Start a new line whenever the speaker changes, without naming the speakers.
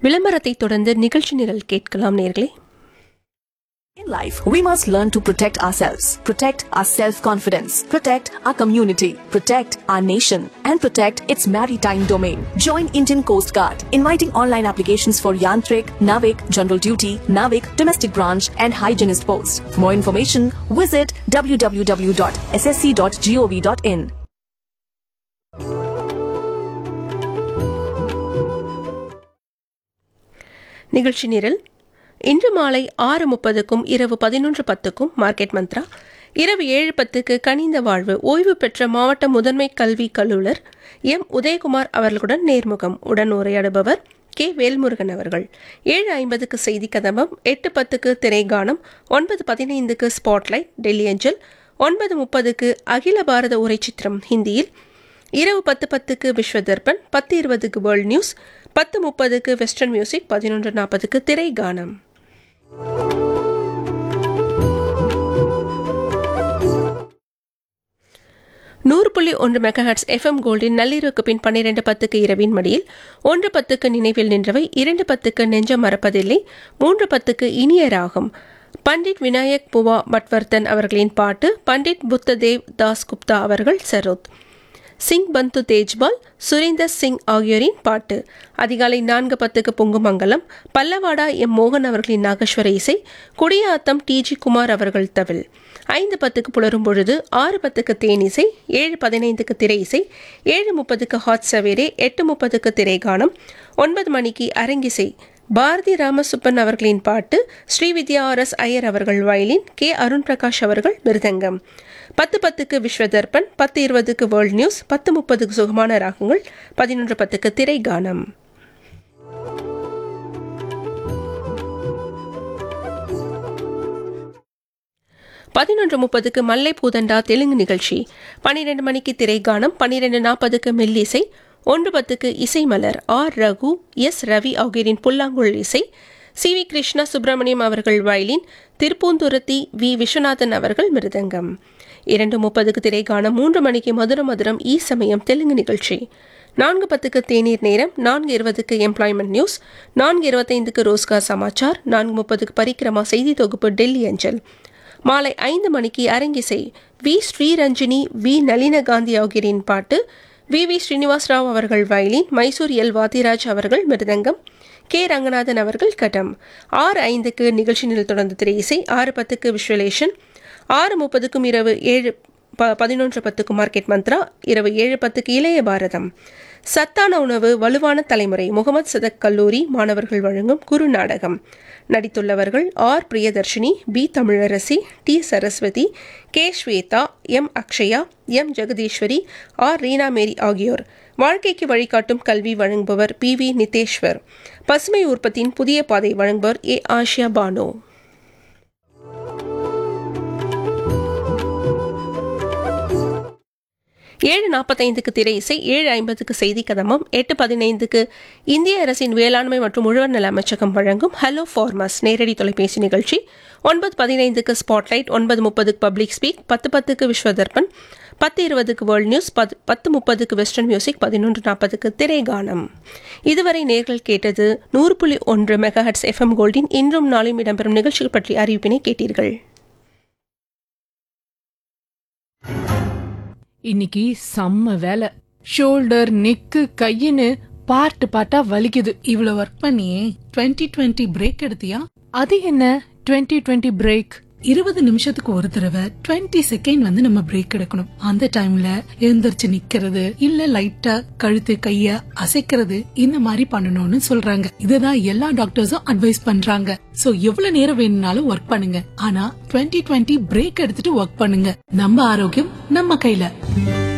விளம்பரத்தை தொடர்ந்து நிகழ்ச்சி நிரல் கேட்கலாம் நேர்களே
In life, we must learn to protect ourselves, protect our self-confidence, protect our community, protect our nation, and protect its maritime domain. Join Indian Coast Guard, inviting online applications for Yantrik, Navik, General Duty, Navik, Domestic Branch, and Hygienist Post. More information, visit www.ssc.gov.in.
நிகழ்ச்சி நிரல் இன்று மாலை ஆறு முப்பதுக்கும் இரவு பதினொன்று பத்துக்கும் market Mantra இரவு ஏழு பத்துக்கு கனிந்த வாழ்வு ஓய்வு பெற்ற மாவட்ட முதன்மை கல்வி கல்லூரர் எம் உதயகுமார் அவர்களுடன் நேர்முகம் உடன் உரையாடுபவர் கே வேல்முருகன் அவர்கள் ஏழு ஐம்பதுக்கு செய்தி கதம்பம் எட்டு பத்துக்கு திரைகானம் ஒன்பது பதினைந்துக்கு ஸ்பாட்லைட் டெல்லி அஞ்சல் ஒன்பது முப்பதுக்கு அகில பாரத உரை சித்திரம் ஹிந்தியில் இரவு பத்து பத்துக்கு விஸ்வ தர்பன் பத்து இருபதுக்கு வேர்ல்ட் நியூஸ் பத்து முப்பதுக்கு வெஸ்டர்ன் மியூசிக் பதினொன்று நாற்பதுக்கு திரை கானம் நூறு புள்ளி ஒன்று மெகாஹட்ஸ் எஃப்எம் கோல்டின் நள்ளிரவுக்கு பின் பன்னிரண்டு பத்துக்கு இரவின் மடியில் ஒன்று பத்துக்கு நினைவில் நின்றவை இரண்டு பத்துக்கு நெஞ்சம் மறப்பதில்லை மூன்று பத்துக்கு இனிய ராகம் பண்டிட் விநாயக் புவா பட்வர்தன் அவர்களின் பாட்டு பண்டிட் புத்ததேவ் தாஸ் குப்தா அவர்கள் சரோத் சிங் பந்து தேஜ்பால் சுரேந்தர் சிங் ஆகியோரின் பாட்டு அதிகாலை நான்கு பத்துக்கு பொங்குமங்கலம் பல்லவாடா எம் மோகன் அவர்களின் நாகேஸ்வர இசை குடியாத்தம் டிஜி குமார் அவர்கள் தவில் ஐந்து பத்துக்கு புலரும் பொழுது ஆறு பத்துக்கு தேனிசை ஏழு பதினைந்துக்கு திரை இசை ஏழு முப்பதுக்கு ஹாட் சவேரே எட்டு முப்பதுக்கு திரைகானம் ஒன்பது மணிக்கு அரங்கிசை பாரதி ராமசுப்பன் அவர்களின் பாட்டு ஸ்ரீவித்யா ஆர் எஸ் ஐயர் அவர்கள் வயலின் கே அருண் பிரகாஷ் அவர்கள் மிருதங்கம் பத்து பத்துக்கு விஸ்வதர்பன் பத்து இருபதுக்கு வேர்ல்ட் நியூஸ் பத்து முப்பதுக்கு சுகமான ராகங்கள் பதினொன்று பத்துக்கு திரை கானம் பதினொன்று முப்பதுக்கு மல்லை பூதண்டா தெலுங்கு நிகழ்ச்சி பன்னிரெண்டு மணிக்கு திரைகானம் பன்னிரெண்டு நாற்பதுக்கு மெல்லிசை ஒன்று பத்துக்கு இசை மலர் ஆர் ரகு எஸ் ரவி ஆகியோரின் புல்லாங்குழல் இசை சி வி கிருஷ்ணா சுப்பிரமணியம் அவர்கள் வயலின் திருப்பூந்துரத்தி வி விஸ்வநாதன் அவர்கள் மிருதங்கம் இரண்டு முப்பதுக்கு திரைகானம் மூன்று மணிக்கு மதுர மதுரம் ஈ சமயம் தெலுங்கு நிகழ்ச்சி நான்கு பத்துக்கு தேநீர் நேரம் நான்கு இருபதுக்கு எம்ப்ளாய்மெண்ட் நியூஸ் நான்கு இருபத்தைந்துக்கு ரோஸ்கார் சமாச்சார் நான்கு முப்பதுக்கு பரிக்கிரமா செய்தி தொகுப்பு டெல்லி அஞ்சல் மாலை ஐந்து மணிக்கு அரங்கிசை வி ஸ்ரீரஞ்சினி வி நளின காந்தி ஆகியோரின் பாட்டு வி வி ஸ்ரீனிவாஸ் ராவ் அவர்கள் வயலின் மைசூர் எல் வாத்திராஜ் அவர்கள் மிருதங்கம் கே ரங்கநாதன் அவர்கள் கட்டம் ஆறு ஐந்துக்கு நிகழ்ச்சி நிலை தொடர்ந்து திரை இசை ஆறு பத்துக்கு விஷுவலேஷன் ஆறு முப்பதுக்கும் இரவு ஏழு ப பதினொன்று பத்துக்கு மார்க்கெட் மந்த்ரா இரவு ஏழு பத்துக்கு இளைய பாரதம் சத்தான உணவு வலுவான தலைமுறை முகமது சதக் கல்லூரி மாணவர்கள் வழங்கும் குறு நாடகம் நடித்துள்ளவர்கள் R Priyadharshini P Tamilarasi T Saraswathi K Swetha M Akshaya M Jagadeeswari R Reena Mary ஆகியோர் வாழ்க்கைக்கு வழிகாட்டும் கல்வி வழங்குபவர் பி வி நிதேஸ்வர் பசுமை உற்பத்தியின் புதிய பாதை வழங்குபவர் ஏ ஆஷியா பானோ ஏழு நாற்பத்தைந்துக்கு திரை இசை ஏழு ஐம்பதுக்கு செய்தி கதமம் எட்டு பதினைந்துக்கு இந்திய அரசின் வேளாண்மை மற்றும் உழவர் நல அமைச்சகம் வழங்கும் ஹலோ ஃபார்மர்ஸ் நேரடி தொலைபேசி நிகழ்ச்சி ஒன்பது பதினைந்துக்கு ஸ்பாட்லைட் ஒன்பது முப்பதுக்கு பப்ளிக் ஸ்பீக் பத்து பத்துக்கு விஸ்வதர்பன் பத்து இருபதுக்கு வேர்ல்ட் நியூஸ் பத் பத்து முப்பதுக்கு வெஸ்டர்ன் மியூசிக் பதினொன்று நாற்பதுக்கு திரைகானம் இதுவரை நேர்கள் கேட்டது நூறு புள்ளி ஒன்று மெகாஹட்ஸ் எஃப்எம் கோல்டின் இன்றும் நாளையும் இடம்பெறும் நிகழ்ச்சிகள் பற்றி அறிவிப்பினை கேட்டீர்கள்
இன்னைக்கு செம்ம வேலை ஷோல்டர் நெக்கு கையின்னு பார்ட் பார்ட்டா வலிக்குது
இவ்வளவு ஒர்க் பண்ணியே 2020 டுவெண்ட்டி பிரேக் எடுத்தியா
அது என்ன 2020 டுவெண்ட்டி பிரேக்
இருபது நிமிஷத்துக்கு ஒரு தடவை 20 செகண்ட் வந்து நம்ம பிரேக் எடுக்கணும் அந்த டைம்ல எழுந்திருச்சு நிக்கிறது இல்ல லைட்டா கழுத்து கைய அசைக்கிறது இந்த மாதிரி பண்ணணும்னு சொல்றாங்க இதுதான் எல்லா டாக்டர்ஸும் அட்வைஸ் பண்றாங்க சோ எவ்வளவு நேரம் வேணும்னாலும் ஒர்க் பண்ணுங்க ஆனா 2020 டுவெண்ட்டி பிரேக் எடுத்துட்டு ஒர்க் பண்ணுங்க நம்ம ஆரோக்கியம் நம்ம கையில